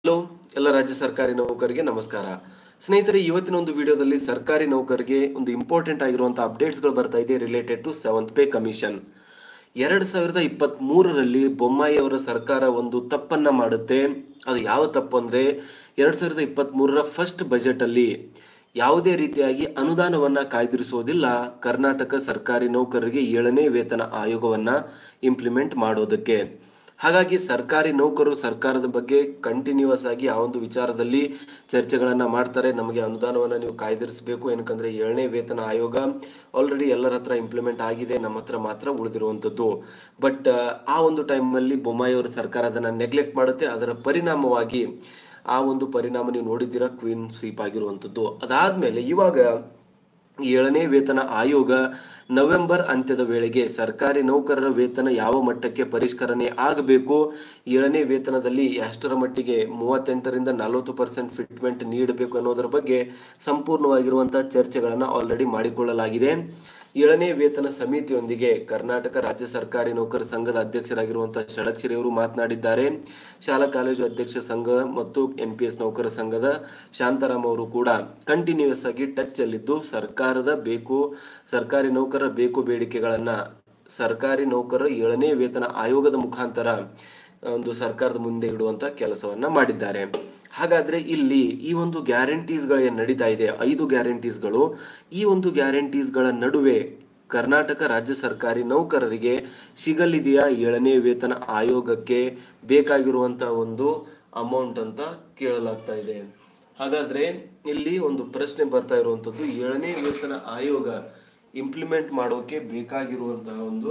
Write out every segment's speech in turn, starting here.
hello ಎಲ್ಲ ರಾಜ್ಯ ಸರ್ಕಾರಿ ನೌಕರರಿಗೆ ನಮಸ್ಕಾರ ಸ್ನೇಹಿತರೆ ಇವತ್ತಿನ ಒಂದು ವಿಡಿಯೋದಲ್ಲಿ ಸರ್ಕಾರಿ ನೌಕರರಿಗೆ ಒಂದು ಇಂಪಾರ್ಟೆಂಟ್ ಆಗಿರುವಂತಹ ಅಪ್ಡೇಟ್ಸ್ಗಳು ಬರ್ತಾ ಇದೆ related to seventh pay commission ಎರಡು ಸಾವಿರದ ಇಪ್ಪತ್ತ್ ಮೂರರಲ್ಲಿ ಬೊಮ್ಮಾಯಿ ಅವರ ಸರ್ಕಾರ ಒಂದು ತಪ್ಪನ್ನ ಮಾಡುತ್ತೆ ಅದು ಯಾವ ತಪ್ಪು ಅಂದ್ರೆ ಎರಡು ಸಾವಿರದ ಇಪ್ಪತ್ತ್ ಮೂರರ ಫಸ್ಟ್ ಬಜೆಟ್ ಅಲ್ಲಿ ಯಾವುದೇ ರೀತಿಯಾಗಿ ಅನುದಾನವನ್ನ ಕಾಯ್ದಿರಿಸುವುದಿಲ್ಲ ಕರ್ನಾಟಕ ಸರ್ಕಾರಿ ನೌಕರರಿಗೆ ಏಳನೇ ವೇತನ ಆಯೋಗವನ್ನ ಇಂಪ್ಲಿಮೆಂಟ್ ಮಾಡೋದಕ್ಕೆ ಹಾಗಾಗಿ ಸರ್ಕಾರಿ ನೌಕರರು ಸರ್ಕಾರದ ಬಗ್ಗೆ ಕಂಟಿನ್ಯೂಸ್ ಆಗಿ ಆ ಒಂದು ವಿಚಾರದಲ್ಲಿ ಚರ್ಚೆಗಳನ್ನ ಮಾಡ್ತಾರೆ ನಮಗೆ ಅನುದಾನವನ್ನ ನೀವು ಕಾಯ್ದಿರಿಸಬೇಕು ಏನಕ್ಕಂದ್ರೆ ಏಳನೇ ವೇತನ ಆಯೋಗ ಆಲ್ರೆಡಿ ಎಲ್ಲರ ಹತ್ರ ಇಂಪ್ಲಿಮೆಂಟ್ ಆಗಿದೆ ನಮ್ಮ ಹತ್ರ ಮಾತ್ರ ಉಳಿದಿರುವಂಥದ್ದು ಬಟ್ ಆ ಒಂದು ಟೈಮಲ್ಲಿ ಬೊಮ್ಮಾಯಿ ಅವರ ಸರ್ಕಾರ ಅದನ್ನ ನೆಗ್ಲೆಕ್ಟ್ ಮಾಡುತ್ತೆ ಅದರ ಪರಿಣಾಮವಾಗಿ ಆ ಒಂದು ಪರಿಣಾಮ ನೀವು ನೋಡಿದ್ದೀರಾ ಕ್ವೀನ್ ಸ್ವೀಪ್ ಆಗಿರುವಂಥದ್ದು ಅದಾದ್ಮೇಲೆ ಇವಾಗ ಏಳನೇ ವೇತನ ಆಯೋಗ ನವೆಂಬರ್ ಅಂತ್ಯದ ವೇಳೆಗೆ ಸರ್ಕಾರಿ ನೌಕರರ ವೇತನ ಯಾವ ಮಟ್ಟಕ್ಕೆ ಪರಿಷ್ಕರಣೆ ಆಗಬೇಕು ಏಳನೇ ವೇತನದಲ್ಲಿ ಎಷ್ಟರ ಮಟ್ಟಿಗೆ ಮೂವತ್ತೆಂಟರಿಂದ ನಲವತ್ತು ಪರ್ಸೆಂಟ್ ಫಿಟ್ಮೆಂಟ್ ನೀಡಬೇಕು ಅನ್ನೋದರ ಬಗ್ಗೆ ಸಂಪೂರ್ಣವಾಗಿರುವಂತಹ ಚರ್ಚೆಗಳನ್ನು ಆಲ್ರೆಡಿ ಮಾಡಿಕೊಳ್ಳಲಾಗಿದೆ ಏಳನೇ ವೇತನ ಸಮಿತಿಯೊಂದಿಗೆ ಕರ್ನಾಟಕ ರಾಜ್ಯ ಸರ್ಕಾರಿ ನೌಕರ ಸಂಘದ ಅಧ್ಯಕ್ಷರಾಗಿರುವಂತಹ ಷಡಕ್ಷರಿ ಅವರು ಮಾತನಾಡಿದ್ದಾರೆ ಶಾಲಾ ಕಾಲೇಜು ಅಧ್ಯಕ್ಷ ಸಂಘ ಮತ್ತು ಎನ್ ಪಿ ಎಸ್ ನೌಕರ ಸಂಘದ ಶಾಂತಾರಾಮ್ ಅವರು ಕೂಡ ಕಂಟಿನ್ಯೂಸ್ ಆಗಿ ಟಚ್ ಅಲ್ಲಿದ್ದು ಸರ್ಕಾರದ ಬೇಕು ಸರ್ಕಾರಿ ನೌಕರರ ಬೇಕು ಬೇಡಿಕೆಗಳನ್ನ ಸರ್ಕಾರಿ ನೌಕರರ ಏಳನೇ ವೇತನ ಆಯೋಗದ ಮುಖಾಂತರ ಒಂದು ಸರ್ಕಾರದ ಮುಂದೆ ಇಡುವಂತ ಕೆಲಸವನ್ನ ಮಾಡಿದ್ದಾರೆ ಹಾಗಾದ್ರೆ ಇಲ್ಲಿ ಈ ಒಂದು ಗ್ಯಾರಂಟೀಸ್ಗಳು ಏನು ನಡೀತಾ ಇದೆ ಐದು ಗ್ಯಾರಂಟೀಸ್ಗಳು ಈ ಒಂದು ಗ್ಯಾರಂಟೀಸ್ಗಳ ನಡುವೆ ಕರ್ನಾಟಕ ರಾಜ್ಯ ಸರ್ಕಾರಿ ನೌಕರರಿಗೆ ಸಿಗಲಿದೆಯಾ ಏಳನೇ ವೇತನ ಆಯೋಗಕ್ಕೆ ಬೇಕಾಗಿರುವಂತಹ ಒಂದು ಅಮೌಂಟ್ ಅಂತ ಕೇಳಲಾಗ್ತಾ ಇದೆ ಹಾಗಾದ್ರೆ ಇಲ್ಲಿ ಒಂದು ಪ್ರಶ್ನೆ ಬರ್ತಾ ಇರುವಂತದ್ದು ಏಳನೇ ವೇತನ ಆಯೋಗ ಇಂಪ್ಲಿಮೆಂಟ್ ಮಾಡೋಕೆ ಬೇಕಾಗಿರುವಂತಹ ಒಂದು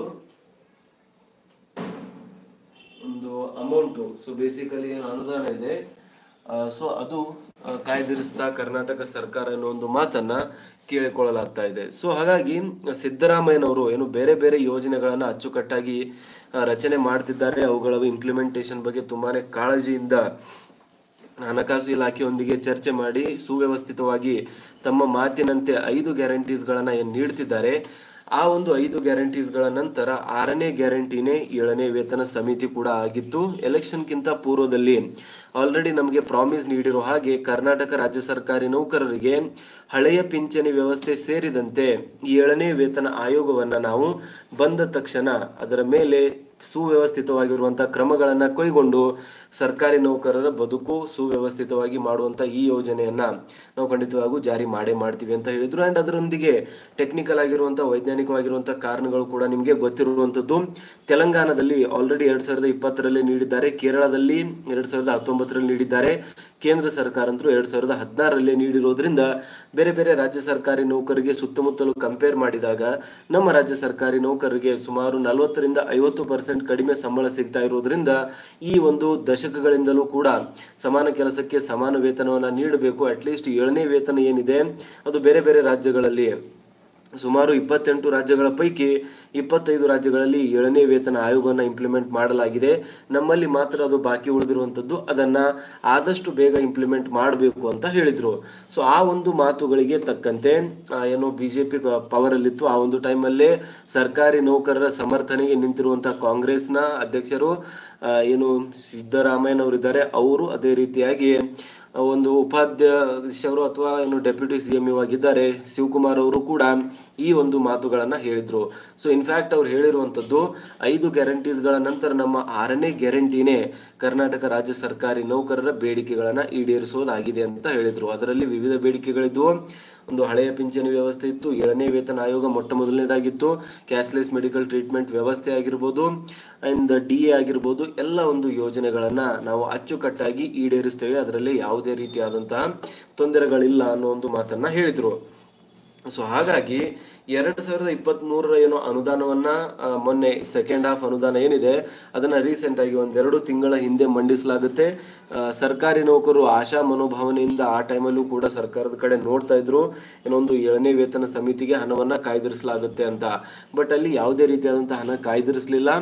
ಒಂದು ಅಮೌಂಟು ಸೊ ಬೇಸಿಕಲಿ ಏನು ಅನುದಾನ ಇದೆ ಸೊ ಅದು ಆ, ಕಾಯ್ದಿರಿಸ್ತಾ ಕರ್ನಾಟಕ ಸರ್ಕಾರ ಅನ್ನೋ ಒಂದು ಮಾತನ್ನ ಕೇಳಿಕೊಳ್ಳಲಾಗ್ತಾ ಇದೆ ಸೊ ಹಾಗಾಗಿ ಸಿದ್ದರಾಮಯ್ಯನವರು ಏನು ಬೇರೆ ಬೇರೆ ಯೋಜನೆಗಳನ್ನ ಅಚ್ಚುಕಟ್ಟಾಗಿ ಆ, ರಚನೆ ಮಾಡ್ತಿದ್ದಾರೆ ಅವುಗಳ ಇಂಪ್ಲಿಮೆಂಟೇಷನ್ ಬಗ್ಗೆ ತುಂಬಾನೇ ಕಾಳಜಿಯಿಂದ ಹಣಕಾಸು ಇಲಾಖೆಯೊಂದಿಗೆ ಚರ್ಚೆ ಮಾಡಿ ಸುವ್ಯವಸ್ಥಿತವಾಗಿ ತಮ್ಮ ಮಾತಿನಂತೆ ಐದು ಗ್ಯಾರಂಟೀಸ್ಗಳನ್ನ ಏನು ನೀಡ್ತಿದ್ದಾರೆ ಆ ಒಂದು ಐದು ಗ್ಯಾರಂಟೀಸ್ಗಳ ನಂತರ ಆರನೇ ಗ್ಯಾರಂಟಿನೇ ಏಳನೇ ವೇತನ ಸಮಿತಿ ಕೂಡ ಆಗಿತ್ತು ಎಲೆಕ್ಷನ್ಗಿಂತ ಪೂರ್ವದಲ್ಲಿ ಆಲ್ರೆಡಿ ನಮಗೆ ಪ್ರಾಮಿಸ್ ನೀಡಿರೋ ಹಾಗೆ ಕರ್ನಾಟಕ ರಾಜ್ಯ ಸರ್ಕಾರಿ ನೌಕರರಿಗೆ ಹಳೆಯ ಪಿಂಚಣಿ ವ್ಯವಸ್ಥೆ ಸೇರಿದಂತೆ ಈ ಏಳನೇ ವೇತನ ಆಯೋಗವನ್ನ ನಾವು ಬಂದ ತಕ್ಷಣ ಅದರ ಮೇಲೆ ಸುವ್ಯವಸ್ಥಿತವಾಗಿರುವಂತಹ ಕ್ರಮಗಳನ್ನ ಕೈಗೊಂಡು ಸರ್ಕಾರಿ ನೌಕರರ ಬದುಕು ಸುವ್ಯವಸ್ಥಿತವಾಗಿ ಮಾಡುವಂತ ಈ ಯೋಜನೆಯನ್ನ ನಾವು ಖಂಡಿತವಾಗೂ ಜಾರಿ ಮಾಡೇ ಮಾಡ್ತೀವಿ ಅಂತ ಹೇಳಿದ್ರು ಅಂಡ್ ಅದರೊಂದಿಗೆ ಟೆಕ್ನಿಕಲ್ ಆಗಿರುವಂತಹ ವೈಜ್ಞಾನಿಕವಾಗಿರುವಂತಹ ಕಾರಣಗಳು ಕೂಡ ನಿಮಗೆ ಗೊತ್ತಿರುವಂತದ್ದು ತೆಲಂಗಾಣದಲ್ಲಿ ಆಲ್ರೆಡಿ ಎರಡ್ ಸಾವಿರದ ಇಪ್ಪತ್ತರಲ್ಲಿ ನೀಡಿದ್ದಾರೆ ಕೇರಳದಲ್ಲಿ ಎರಡ್ ಸಾವಿರದ ಹತ್ತೊಂಬತ್ತರಲ್ಲಿ ನೀಡಿದ್ದಾರೆ ಕೇಂದ್ರ ಸರ್ಕಾರ ಅಂತೂ ಎರಡ್ ಸಾವಿರದ ಹದಿನಾರರಲ್ಲಿ ನೀಡಿರೋದ್ರಿಂದ ಬೇರೆ ಬೇರೆ ರಾಜ್ಯ ಸರ್ಕಾರಿ ನೌಕರರಿಗೆ ಸುತ್ತಮುತ್ತಲು ಕಂಪೇರ್ ಮಾಡಿದಾಗ ನಮ್ಮ ರಾಜ್ಯ ಸರ್ಕಾರಿ ನೌಕರರಿಗೆ ಸುಮಾರು ನಲವತ್ತರಿಂದ ಐವತ್ತು ಪರ್ಸೆಂಟ್ ಕಡಿಮೆ ಸಂಬಳ ಸಿಗ್ತಾ ಇರೋದ್ರಿಂದ ಈ ಒಂದು ದಶಕಗಳಿಂದಲೂ ಕೂಡ ಸಮಾನ ಕೆಲಸಕ್ಕೆ ಸಮಾನ ವೇತನವನ್ನ ನೀಡಬೇಕು ಅಟ್ಲೀಸ್ಟ್ ಏಳನೇ ವೇತನ ಏನಿದೆ ಅದು ಬೇರೆ ಬೇರೆ ರಾಜ್ಯಗಳಲ್ಲಿ ಸುಮಾರು ಇಪ್ಪತ್ತೆಂಟು ರಾಜ್ಯಗಳ ಪೈಕಿ ಇಪ್ಪತ್ತೈದು ರಾಜ್ಯಗಳಲ್ಲಿ ಏಳನೇ ವೇತನ ಆಯೋಗವನ್ನು ಇಂಪ್ಲಿಮೆಂಟ್ ಮಾಡಲಾಗಿದೆ ನಮ್ಮಲ್ಲಿ ಮಾತ್ರ ಅದು ಬಾಕಿ ಉಳಿದಿರುವಂಥದ್ದು ಅದನ್ನ ಆದಷ್ಟು ಬೇಗ ಇಂಪ್ಲಿಮೆಂಟ್ ಮಾಡಬೇಕು ಅಂತ ಹೇಳಿದ್ರು ಸೊ ಆ ಒಂದು ಮಾತುಗಳಿಗೆ ತಕ್ಕಂತೆ ಆ, ಏನು ಬಿಜೆಪಿ ಪವರ್ ಅಲ್ಲಿತ್ತು ಆ ಒಂದು ಟೈಮಲ್ಲೇ ಸರ್ಕಾರಿ ನೌಕರರ ಸಮರ್ಥನೆಗೆ ನಿಂತಿರುವಂತಹ ಕಾಂಗ್ರೆಸ್ನ ಅಧ್ಯಕ್ಷರು ಆ, ಏನು ಸಿದ್ದರಾಮಯ್ಯನವರಿದ್ದಾರೆ ಅವರು ಅದೇ ರೀತಿಯಾಗಿ ಒಂದು ಉಪಾಧ್ಯಕ್ಷರು ಅಥವಾ ಏನು ಡೆಪ್ಯೂಟಿ ಸಿ ಎಂ ಆಗಿದ್ದಾರೆ ಶಿವಕುಮಾರ್ ಅವರು ಕೂಡ ಈ ಒಂದು ಮಾತುಗಳನ್ನ ಹೇಳಿದ್ರು ಸೊ ಇನ್ಫ್ಯಾಕ್ಟ್ ಅವ್ರು ಹೇಳಿರುವಂತದ್ದು ಐದು ಗ್ಯಾರಂಟೀಸ್ಗಳ ನಂತರ ನಮ್ಮ ಆರನೇ ಗ್ಯಾರಂಟಿನೇ ಕರ್ನಾಟಕ ರಾಜ್ಯ ಸರ್ಕಾರಿ ನೌಕರರ ಬೇಡಿಕೆಗಳನ್ನ ಈಡೇರಿಸೋದಾಗಿದೆ ಅಂತ ಹೇಳಿದ್ರು ಅದರಲ್ಲಿ ವಿವಿಧ ಬೇಡಿಕೆಗಳಿದ್ವು ಒಂದು ಹಳೆಯ ಪಿಂಚಣಿ ವ್ಯವಸ್ಥೆ ಇತ್ತು ಏಳನೇ ವೇತನ ಆಯೋಗ ಮೊಟ್ಟ ಮೊದಲನೇದಾಗಿತ್ತು ಕ್ಯಾಶ್ಲೆಸ್ ಮೆಡಿಕಲ್ ಟ್ರೀಟ್ಮೆಂಟ್ ವ್ಯವಸ್ಥೆ ಆಗಿರ್ಬೋದು ಅಂಡ್ ಡಿ ಎ ಆಗಿರ್ಬೋದು ಎಲ್ಲ ಒಂದು ಯೋಜನೆಗಳನ್ನ ನಾವು ಅಚ್ಚುಕಟ್ಟಾಗಿ ಈಡೇರಿಸ್ತೇವೆ ಅದರಲ್ಲಿ ಯಾವುದೇ ರೀತಿಯಾದಂತಹ ತೊಂದರೆಗಳಿಲ್ಲ ಅನ್ನೋ ಒಂದು ಮಾತನ್ನ ಹೇಳಿದ್ರು ಸೊ ಹಾಗಾಗಿ ಎರಡ್ ಸಾವಿರದ ಇಪ್ಪತ್ತ್ ಮೂರರ ಏನು ಅನುದಾನವನ್ನ ಆ, ಮೊನ್ನೆ ಸೆಕೆಂಡ್ ಹಾಫ್ ಅನುದಾನ ಏನಿದೆ ಅದನ್ನ ರೀಸೆಂಟ್ ಆಗಿ ಒಂದೆರಡು ತಿಂಗಳ ಹಿಂದೆ ಮಂಡಿಸಲಾಗುತ್ತೆ ಆ, ಸರ್ಕಾರಿ ನೌಕರರು ಆಶಾ ಮನೋಭಾವನೆಯಿಂದ ಆ ಟೈಮಲ್ಲೂ ಕೂಡ ಸರ್ಕಾರದ ಕಡೆ ನೋಡ್ತಾ ಇದ್ರು ಏನೊಂದು ಏಳನೇ ವೇತನ ಸಮಿತಿಗೆ ಹಣವನ್ನ ಕಾಯ್ದಿರಿಸಲಾಗುತ್ತೆ ಅಂತ ಬಟ್ ಅಲ್ಲಿ ಯಾವುದೇ ರೀತಿಯಾದಂತಹ ಹಣ ಕಾಯ್ದಿರಿಸಲಿಲ್ಲ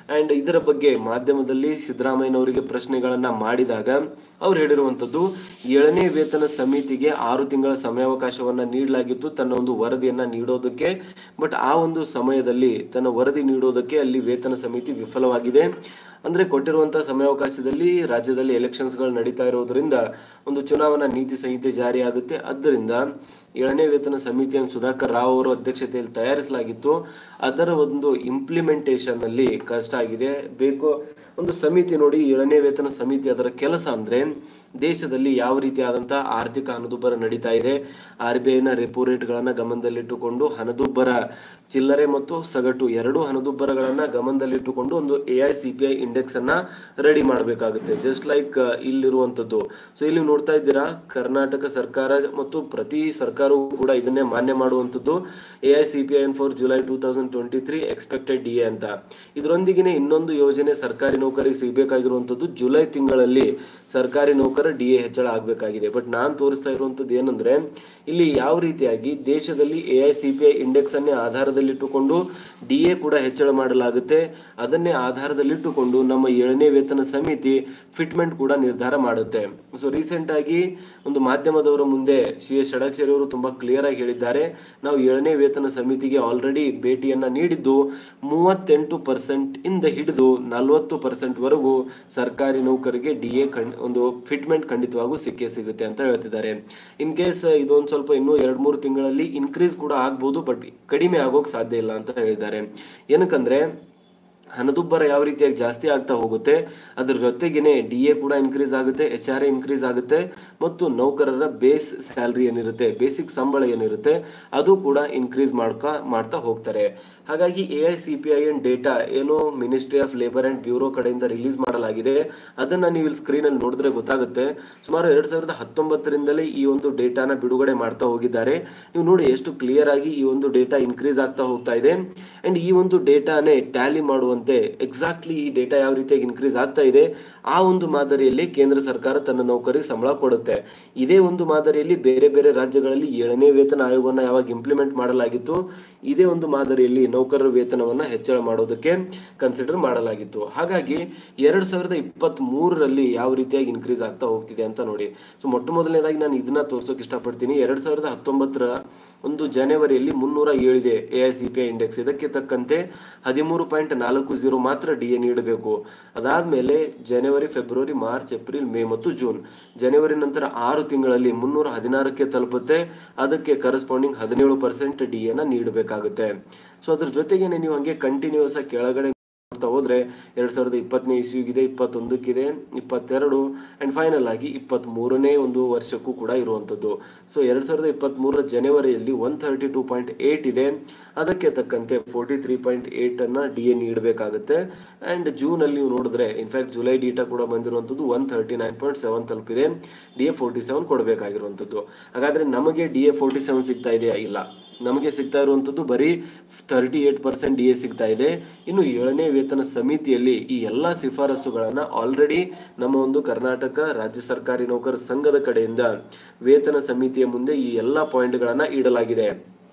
ಅಂಡ್ ಇದರ ಬಗ್ಗೆ ಮಾಧ್ಯಮದಲ್ಲಿ ಸಿದ್ದರಾಮಯ್ಯನವರಿಗೆ ಪ್ರಶ್ನೆಗಳನ್ನ ಮಾಡಿದಾಗ ಅವ್ರು ಹೇಳಿರುವಂತದ್ದು ಏಳನೇ ವೇತನ ಸಮಿತಿಗೆ ಆರು ತಿಂಗಳ ಸಮಯಾವಕಾಶವನ್ನ ನೀಡಲಾಗಿತ್ತು ತನ್ನ ಒಂದು ವರದಿಯನ್ನ ನೀಡೋದಕ್ಕೆ ಬಟ್ ಆ ಒಂದು ಸಮಯದಲ್ಲಿ ತನ್ನ ವರದಿ ನೀಡೋದಕ್ಕೆ ಅಲ್ಲಿ ವೇತನ ಸಮಿತಿ ವಿಫಲವಾಗಿದೆ ಅಂದ್ರೆ ಕೊಟ್ಟಿರುವಂತಹ ಸಮಯಾವಕಾಶದಲ್ಲಿ ರಾಜ್ಯದಲ್ಲಿ ಎಲೆಕ್ಷನ್ಸ್ಗಳು ನಡೀತಾ ಇರೋದ್ರಿಂದ ಒಂದು ಚುನಾವಣಾ ನೀತಿ ಸಂಹಿತೆ ಜಾರಿಯಾಗುತ್ತೆ ಆದ್ದರಿಂದ ಏಳನೇ ವೇತನ ಸಮಿತಿಯನ್ನು ಸುಧಾಕರ್ ರಾವ್ ಅವರ ಅಧ್ಯಕ್ಷತೆಯಲ್ಲಿ ತಯಾರಿಸಲಾಗಿತ್ತು ಅದರ ಒಂದು ಇಂಪ್ಲಿಮೆಂಟೇಷನ್ ಅಲ್ಲಿ ಕಷ್ಟ ಆಗಿದೆ ಬೇಕು ಒಂದು ಸಮಿತಿ ನೋಡಿ ಏಳನೇ ವೇತನ ಸಮಿತಿ ಅದರ ಕೆಲಸ ಅಂದ್ರೆ ದೇಶದಲ್ಲಿ ಯಾವ ರೀತಿಯಾದಂತಹ ಆರ್ಥಿಕ ಹಣದುಬ್ಬರ ನಡೀತಾ ಇದೆ ಆರ್ ಬಿ ಐನ ರೆಪೋ ರೇಟ್ಗಳನ್ನ ಗಮನದಲ್ಲಿಟ್ಟುಕೊಂಡು ಹಣದುಬ್ಬರ ಚಿಲ್ಲರೆ ಮತ್ತು ಸಗಟು ಎರಡು ಹಣದುಬ್ಬರಗಳನ್ನ ಗಮನದಲ್ಲಿಟ್ಟುಕೊಂಡು ಒಂದು A I C P I index ಅನ್ನ ರೆಡಿ ಮಾಡಬೇಕಾಗುತ್ತೆ ಜಸ್ಟ್ ಲೈಕ್ ಇಲ್ಲಿರುವಂತದ್ದು ಸೊ ಇಲ್ಲಿ ನೋಡ್ತಾ ಇದ್ದೀರಾ ಕರ್ನಾಟಕ ಸರ್ಕಾರ ಮತ್ತು ಪ್ರತಿ ಸರ್ಕಾರವೂ ಕೂಡ ಇದನ್ನೇ ಮಾನ್ಯ ಮಾಡುವಂತದ್ದು A I C P I for July two thousand twenty three expected D A ಅಂತ ಇದರೊಂದಿಗೆ ಇನ್ನೊಂದು ಯೋಜನೆ ಸರ್ಕಾರಿ ನೌಕರಿಗೆ ಸಿಗಬೇಕಾಗಿರುವಂತದ್ದು ಜುಲೈ ತಿಂಗಳಲ್ಲಿ ಸರ್ಕಾರಿ ನೌಕರ ಡಿ ಎ ಹೆಚ್ಚಳ ಆಗಬೇಕಾಗಿದೆ ಬಟ್ ನಾನು ತೋರಿಸ್ತಾ ಇರುವಂತದ್ದು ಏನಂದ್ರೆ ಇಲ್ಲಿ ಯಾವ ರೀತಿಯಾಗಿ ದೇಶದಲ್ಲಿ A I C P I index ಅನ್ನೇ ಆಧಾರದಲ್ಲಿಟ್ಟುಕೊಂಡು ಡಿ ಎ ಕೂಡ ಹೆಚ್ಚಳ ಮಾಡಲಾಗುತ್ತೆ ಅದನ್ನೇ ಆಧಾರದಲ್ಲಿಟ್ಟುಕೊಂಡು ನಮ್ಮ ಏಳನೇ ವೇತನ ಸಮಿತಿ ಫಿಟ್ಮೆಂಟ್ ಕೂಡ ನಿರ್ಧಾರ ಮಾಡುತ್ತೆ ಸೊ ರೀಸೆಂಟ್ ಆಗಿ ಒಂದು ಮಾಧ್ಯಮದವರ ಮುಂದೆ ಸಿ ಎಸ್ ಷಡಕ್ಷರಿ ಅವರು ತುಂಬಾ ಕ್ಲಿಯರ್ ಆಗಿ ಹೇಳಿದ್ದಾರೆ ನಾವು ಏಳನೇ ವೇತನ ಸಮಿತಿಗೆ ಆಲ್ರೆಡಿ ಭೇಟಿಯನ್ನ ನೀಡಿದ್ದು ಮೂವತ್ತೆಂಟು ಪರ್ಸೆಂಟ್ ಇಂದ ಹಿಡಿದು ನಲವತ್ತು ಪರ್ಸೆಂಟ್ ವರೆಗೂ ಸರ್ಕಾರಿ ನೌಕರಿಗೆ ಡಿ ಎ ಒಂದು ಫಿಟ್ಮೆಂಟ್ ಖಂಡಿತವಾಗೂ ಸಿಕ್ಕೇ ಸಿಗುತ್ತೆ ಅಂತ ಹೇಳ್ತಿದ್ದಾರೆ ಇನ್ ಕೇಸ್ ಇದೊಂದು ಸ್ವಲ್ಪ ಇನ್ನೂ ಎರಡ್ ಮೂರು ತಿಂಗಳಲ್ಲಿ ಇನ್ಕ್ರೀಸ್ ಕೂಡ ಆಗ್ಬೋದು ಬಟ್ ಕಡಿಮೆ ಆಗೋಕ್ ಸಾಧ್ಯ ಇಲ್ಲ ಅಂತ ಹೇಳಿದ್ದಾರೆ ಏನಕ್ಕಂದ್ರೆ ಹಣದುಬ್ಬರ ಯಾವ ರೀತಿಯಾಗಿ ಜಾಸ್ತಿ ಆಗ್ತಾ ಹೋಗುತ್ತೆ ಅದ್ರ ಜೊತೆಗೇನೆ ಡಿ ಎ ಕೂಡ ಇನ್ಕ್ರೀಸ್ ಆಗುತ್ತೆ ಎಚ್ ಆರ್ ಎ ಇನ್ಕ್ರೀಸ್ ಆಗುತ್ತೆ ಮತ್ತು ನೌಕರರ ಬೇಸ್ ಸ್ಯಾಲ್ರಿ ಏನಿರುತ್ತೆ ಬೇಸಿಕ್ ಸಂಬಳ ಏನಿರುತ್ತೆ ಅದು ಕೂಡ ಇನ್ಕ್ರೀಸ್ ಮಾಡ್ಕಾ ಮಾಡ್ತಾ ಹೋಗ್ತಾರೆ ಹಾಗಾಗಿ A I C P I N data ಏನು ministry of labour and bureau ಕಡೆಯಿಂದ ರಿಲೀಸ್ ಮಾಡಲಾಗಿದೆ ಅದನ್ನ ನೀವು ಇಲ್ಲಿ ಸ್ಕ್ರೀನ್ ಅಲ್ಲಿ ನೋಡಿದ್ರೆ ಗೊತ್ತಾಗುತ್ತೆ ಸುಮಾರು ಎರಡ್ ಸಾವಿರದ ಹತ್ತೊಂಬತ್ತರಿಂದಲೇ ಈ ಒಂದು ಡೇಟಾನ ಬಿಡುಗಡೆ ಮಾಡ್ತಾ ಹೋಗಿದ್ದಾರೆ ನೀವು ನೋಡಿ ಎಷ್ಟು ಕ್ಲಿಯರ್ ಆಗಿ ಈ ಒಂದು ಡೇಟಾ ಇನ್ಕ್ರೀಸ್ ಆಗ್ತಾ ಹೋಗ್ತಾ ಇದೆ ಅಂಡ್ ಈ ಒಂದು ಡೇಟಾನೇ ಟ್ಯಾಲಿ ಮಾಡುವಂತೆ ಎಕ್ಸಾಕ್ಟ್ಲಿ ಈ ಡೇಟಾ ಯಾವ ರೀತಿಯಾಗಿ ಇನ್ಕ್ರೀಸ್ ಆಗ್ತಾ ಇದೆ ಆ ಒಂದು ಮಾದರಿಯಲ್ಲಿ ಕೇಂದ್ರ ಸರ್ಕಾರ ತನ್ನ ನೌಕರಿಗೆ ಸಂಬಳ ಕೊಡುತ್ತೆ ಇದೇ ಒಂದು ಮಾದರಿಯಲ್ಲಿ ಬೇರೆ ಬೇರೆ ರಾಜ್ಯಗಳಲ್ಲಿ ಏಳನೇ ವೇತನ ಆಯೋಗವನ್ನ ಯಾವಾಗ ಇಂಪ್ಲಿಮೆಂಟ್ ಮಾಡಲಾಗಿತ್ತು ಇದೇ ಒಂದು ಮಾದರಿಯಲ್ಲಿ ನೌಕರರ ವೇತನವನ್ನ ಹೆಚ್ಚಳ ಮಾಡೋದಕ್ಕೆ ಕನ್ಸಿಡರ್ ಮಾಡಲಾಗಿತ್ತು ಹಾಗಾಗಿ ಎರಡ್ ಸಾವಿರದ ಇಪ್ಪತ್ತ್ ಮೂರರಲ್ಲಿ ಯಾವ ರೀತಿಯಾಗಿ ಇನ್ಕ್ರೀಸ್ ಆಗ್ತಾ ಹೋಗ್ತಿದೆ ಅಂತ ನೋಡಿ ಸೊ ಮೊಟ್ಟ ಮೊದಲನೇದಾಗಿ ನಾನು ಇದನ್ನ ತೋರ್ಸೋಕೆ ಇಷ್ಟಪಡ್ತೀನಿ ಎರಡ್ ಸಾವಿರದ ಹತ್ತೊಂಬತ್ತರ ಒಂದು ಜನವರಿಯಲ್ಲಿ ಮುನ್ನೂರ ಏಳಿದೆ A I C P I index ಇದಕ್ಕೆ ತಕ್ಕಂತೆ ಹದಿಮೂರು ಪಾಯಿಂಟ್ ನಾಲ್ಕು ಜೀರೋ ಮಾತ್ರ ಡಿ ಎ ನೀಡಬೇಕು ಅದಾದ್ಮೇಲೆ January February March April May ಮತ್ತು ಜೂನ್ ಜನವರಿ ನಂತರ ಆರು ತಿಂಗಳಲ್ಲಿ ಮುನ್ನೂರ ಹದಿನಾರಕ್ಕೆ ತಲುಪುತ್ತೆ ಅದಕ್ಕೆ ಕರೆಸ್ಪಾಂಡಿಂಗ್ ಹದಿನೇಳು ಪರ್ಸೆಂಟ್ ಡಿ ಎನ ನೀಡಬೇಕಾಗುತ್ತೆ ಸೊ ಅದ್ರ ಜೊತೆಗೇನೆ ನೀವು ಹಂಗೆ ಕಂಟಿನ್ಯೂಸ್ ಆಗಿ ಕೆಳಗಡೆ ನೋಡ್ತಾ ಹೋದ್ರೆ ಎರಡ್ ಸಾವಿರದ ಇಪ್ಪತ್ತನೇ ಇಸ್ವಿಗಿದೆ ಇಪ್ಪತ್ತೊಂದಕ್ಕಿದೆ ಇಪ್ಪತ್ತೆರಡು ಅಂಡ್ ಫೈನಲ್ ಆಗಿ ಇಪ್ಪತ್ತ್ ಮೂರನೇ ಒಂದು ವರ್ಷಕ್ಕೂ ಕೂಡ ಇರುವಂತದ್ದು ಸೊ ಎರಡ್ ಸಾವಿರದ ಇಪ್ಪತ್ತ್ ಮೂರರ ಜನವರಿಯಲ್ಲಿ one thirty two point eight ಇದೆ ಅದಕ್ಕೆ ತಕ್ಕಂತೆ ಫೋರ್ಟಿ ತ್ರೀ ಪಾಯಿಂಟ್ ಏಟ್ ಅನ್ನ ಡಿ ಎ ನೀಡಬೇಕಾಗುತ್ತೆ ಅಂಡ್ ಜೂನ್ ಅಲ್ಲಿ ನೀವು ನೋಡಿದ್ರೆ ಇನ್ಫ್ಯಾಕ್ಟ್ ಜುಲೈ ಡೇಟಾ ಕೂಡ ಬಂದಿರುವಂತದ್ದು one thirty nine point seven ತಲುಪಿದೆ ಡಿ ಎ ಫೋರ್ಟಿ ಸೆವೆನ್ ಕೊಡಬೇಕಾಗಿರುವಂತದ್ದು ಹಾಗಾದ್ರೆ ನಮಗೆ ಡಿ ಎ ಫೋರ್ಟಿ ಸೆವೆನ್ ಸಿಗ್ತಾ ಇದೆಯಾ ಇಲ್ಲ ನಮಗೆ ಸಿಗ್ತಾ ಇರುವಂತದ್ದು ಬರೀ thirty eight percent D A ಸಿಗ್ತಾ ಇದೆ ಇನ್ನು ಏಳನೇ ವೇತನ ಸಮಿತಿಯಲ್ಲಿ ಈ ಎಲ್ಲಾ ಶಿಫಾರಸುಗಳನ್ನ ಆಲ್ರೆಡಿ ನಮ್ಮ ಒಂದು ಕರ್ನಾಟಕ ರಾಜ್ಯ ಸರ್ಕಾರಿ ನೌಕರ ಸಂಘದ ಕಡೆಯಿಂದ ವೇತನ ಸಮಿತಿಯ ಮುಂದೆ ಈ ಎಲ್ಲಾ ಪಾಯಿಂಟ್ಗಳನ್ನ ಇಡಲಾಗಿದೆ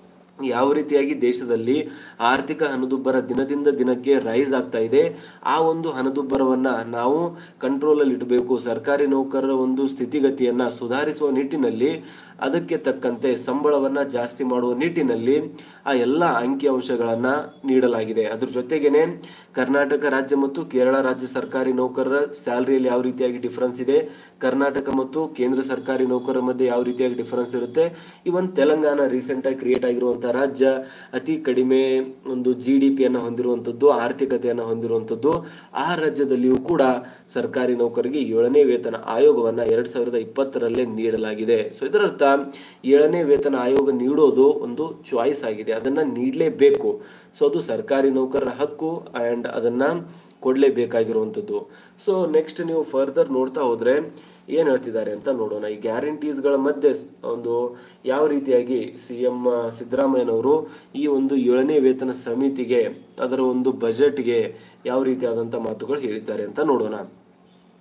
ಯಾವ ರೀತಿಯಾಗಿ ದೇಶದಲ್ಲಿ ಆರ್ಥಿಕ ಹಣದುಬ್ಬರ ದಿನದಿಂದ ದಿನಕ್ಕೆ ರೈಸ್ ಆಗ್ತಾ ಇದೆ ಆ ಒಂದು ಹಣದುಬ್ಬರವನ್ನ ನಾವು ಕಂಟ್ರೋಲ್ ಅಲ್ಲಿ ಇಡಬೇಕು ಸರ್ಕಾರಿ ನೌಕರರ ಒಂದು ಸ್ಥಿತಿಗತಿಯನ್ನ ಸುಧಾರಿಸುವ ನಿಟ್ಟಿನಲ್ಲಿ ಅದಕ್ಕೆ ತಕ್ಕಂತೆ ಸಂಬಳವನ್ನ ಜಾಸ್ತಿ ಮಾಡುವ ನಿಟ್ಟಿನಲ್ಲಿ ಆ ಎಲ್ಲ ಅಂಕಿಅಂಶಗಳನ್ನ ನೀಡಲಾಗಿದೆ ಅದ್ರ ಜೊತೆಗೇನೆ ಕರ್ನಾಟಕ ರಾಜ್ಯ ಮತ್ತು ಕೇರಳ ರಾಜ್ಯ ಸರ್ಕಾರಿ ನೌಕರರ ಸ್ಯಾಲರಿಯಲ್ಲಿ ಯಾವ ರೀತಿಯಾಗಿ ಡಿಫರೆನ್ಸ್ ಇದೆ ಕರ್ನಾಟಕ ಮತ್ತು ಕೇಂದ್ರ ಸರ್ಕಾರಿ ನೌಕರರ ಮಧ್ಯೆ ಯಾವ ರೀತಿಯಾಗಿ ಡಿಫರೆನ್ಸ್ ಇರುತ್ತೆ ಇವನ್ ತೆಲಂಗಾಣ ರೀಸೆಂಟ್ ಆಗಿ ಕ್ರಿಯೇಟ್ ಆಗಿರುವಂತಹ ರಾಜ್ಯ ಅತಿ ಕಡಿಮೆ ಒಂದು ಜಿ ಡಿ ಪಿಯನ್ನು ಹೊಂದಿರುವಂತದ್ದು ಆರ್ಥಿಕತೆಯನ್ನು ಹೊಂದಿರುವಂತದ್ದು ಆ ರಾಜ್ಯದಲ್ಲಿಯೂ ಕೂಡ ಸರ್ಕಾರಿ ನೌಕರಿಗೆ ಏಳನೇ ವೇತನ ಆಯೋಗವನ್ನ ಎರಡ್ ಸಾವಿರದ ಇಪ್ಪತ್ತರಲ್ಲೇ ನೀಡಲಾಗಿದೆ ಸೊ ಇದರರ್ಥ ಏಳನೇ ವೇತನ ಆಯೋಗ ನೀಡೋದು ಒಂದು ಚಾಯ್ಸ್ ಆಗಿದೆ ಅದನ್ನ ನೀಡಲೇಬೇಕು ಸೊ ಅದು ಸರ್ಕಾರಿ ನೌಕರರ ಹಕ್ಕು ಅಂಡ್ ಅದನ್ನ ಕೊಡ್ಲೇಬೇಕಾಗಿರುವಂಥದ್ದು ಸೊ ನೆಕ್ಸ್ಟ್ ನೀವು ಫರ್ದರ್ ನೋಡ್ತಾ ಹೋದ್ರೆ ಏನ್ ಹೇಳ್ತಿದ್ದಾರೆ ಅಂತ ನೋಡೋಣ ಈ ಗ್ಯಾರಂಟೀಸ್ಗಳ ಮಧ್ಯೆ ಸ್- ಒಂದು ಯಾವ ರೀತಿಯಾಗಿ ಸಿ ಎಂ ಸಿದ್ದರಾಮಯ್ಯನವರು ಈ ಒಂದು ಏಳನೇ ವೇತನ ಸಮಿತಿಗೆ ಅದರ ಒಂದು ಬಜೆಟ್ಗೆ ಯಾವ ರೀತಿಯಾದಂಥ ಮಾತುಗಳು ಹೇಳಿದ್ದಾರೆ ಅಂತ ನೋಡೋಣ